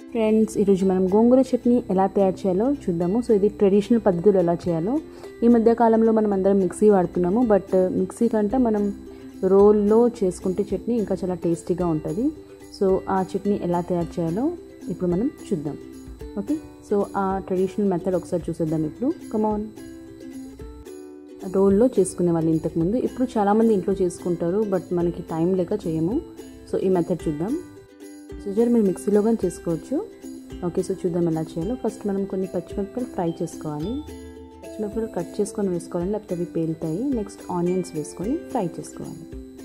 friends ఈరోజు మనం గోంగూర చట్నీ ఎలా తయారు చేయాలో చూద్దాము సో ఇది ట్రెడిషనల్ పద్ధతిలో ఎలా చేయాలో ఈ మధ్య కాలంలో మనం అందరం మిక్సీ వాడుతున్నాము బట్ మిక్సీ కంటే మనం రోల్లో చేసుకుంటే చట్నీ ఇంకా చాలా టేస్టీగా ఉంటుంది సో ఆ చట్నీ ఎలా తయారు చేయాలో ఇప్పుడు మనం చూద్దాం ఓకే సో ఆ ట్రెడిషనల్ మెథడ్ ఒకసారి చూసేద్దాం ఇప్పుడు కమాన్ రోల్లో చేసుకునే వాళ్ళు ఇంతకుముందు ఇప్పుడు చాలామంది ఇంట్లో చేసుకుంటారు బట్ మనకి టైం లేక చేయము సో ఈ మెథడ్ చూద్దాం ప్రొసీజర్ మీరు మిక్సీలో కానీ చేసుకోవచ్చు ఓకే సో చూద్దాం ఎలా చేయాలో ఫస్ట్ మనం కొన్ని పచ్చిమిరపకాయలు ఫ్రై చేసుకోవాలి పచ్చిమిరపకాయలు కట్ చేసుకొని వేసుకోవాలి లేకపోతే అవి పేలుతాయి నెక్స్ట్ ఆనియన్స్ వేసుకొని ఫ్రై చేసుకోవాలి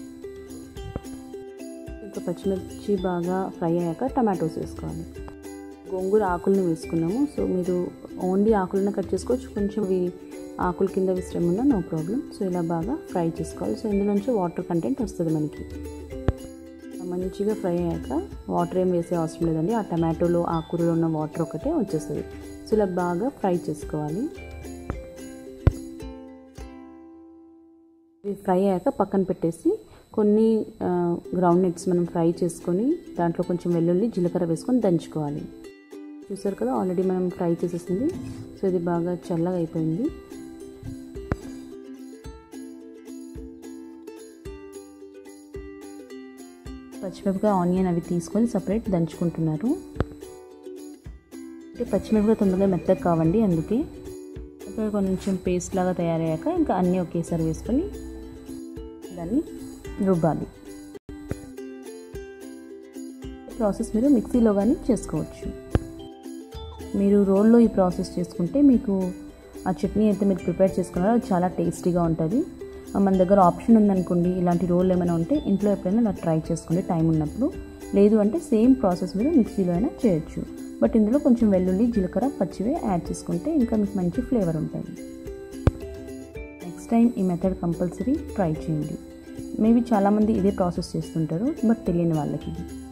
ఇంకా పచ్చిమిర్చి బాగా ఫ్రై అయ్యాక టమాటోస్ వేసుకోవాలి గోంగూర ఆకులను వేసుకున్నాము సో మీరు ఓన్లీ ఆకులను కట్ చేసుకోవచ్చు కొంచెం ఇవి ఆకుల కింద విశ్రమ ఉన్నా నో ప్రాబ్లం సో ఇలా బాగా ఫ్రై చేసుకోవాలి సో ఇందులోంచి వాటర్ కంటెంట్ వస్తుంది మనకి మంచిగా ఫ్రై అయ్యాక వాటర్ ఏం వేసే అవసరం లేదండి ఆ టమాటోలో ఆ కూరలో ఉన్న వాటర్ ఒకటే వచ్చేస్తుంది సో ఇలా బాగా ఫ్రై చేసుకోవాలి ఇవి ఫ్రై అయ్యాక పక్కన పెట్టేసి కొన్ని గ్రౌండ్ నట్స్ మనం ఫ్రై చేసుకొని దాంట్లో కొంచెం వెల్లుల్లి జీలకర్ర వేసుకొని దంచుకోవాలి చూసారు కదా ఆల్రెడీ మనం ఫ్రై చేసేసింది సో ఇది బాగా చల్లగా అయిపోయింది పచ్చిమిరపకాయ ఆనియన్ అవి తీసుకొని సపరేట్ దంచుకుంటున్నారు అంటే పచ్చిమిరపకాయ తొందరగా మెత్తగా కావండి అందుకే ఇక్కడ కొంచెం పేస్ట్ లాగా తయారయ్యాక ఇంకా అన్నీ ఒకేసారి వేసుకొని దాన్ని రుబ్బాలి ప్రాసెస్ మీరు మిక్సీలో కానీ చేసుకోవచ్చు మీరు రోల్లో ఈ ప్రాసెస్ చేసుకుంటే మీకు ఆ చట్నీ అయితే మీరు ప్రిపేర్ చేసుకున్నారో అది చాలా టేస్టీగా ఉంటుంది మన దగ్గర ఆప్షన్ ఉందనుకోండి ఇలాంటి రోల్ ఏమైనా ఉంటే ఇంట్లో ఎప్పుడైనా అలా ట్రై చేసుకోండి టైం ఉన్నప్పుడు లేదు అంటే సేమ్ ప్రాసెస్ మీరు మిక్సీలో అయినా చేయొచ్చు బట్ ఇందులో కొంచెం వెల్లుల్లి జీలకర్ర పచ్చివే యాడ్ చేసుకుంటే ఇంకా మీకు మంచి ఫ్లేవర్ ఉంటుంది నెక్స్ట్ టైం ఈ మెథడ్ కంపల్సరీ ట్రై చేయండి మేబీ చాలామంది ఇదే ప్రాసెస్ చేస్తుంటారు బట్ తెలియని వాళ్ళకి ఇది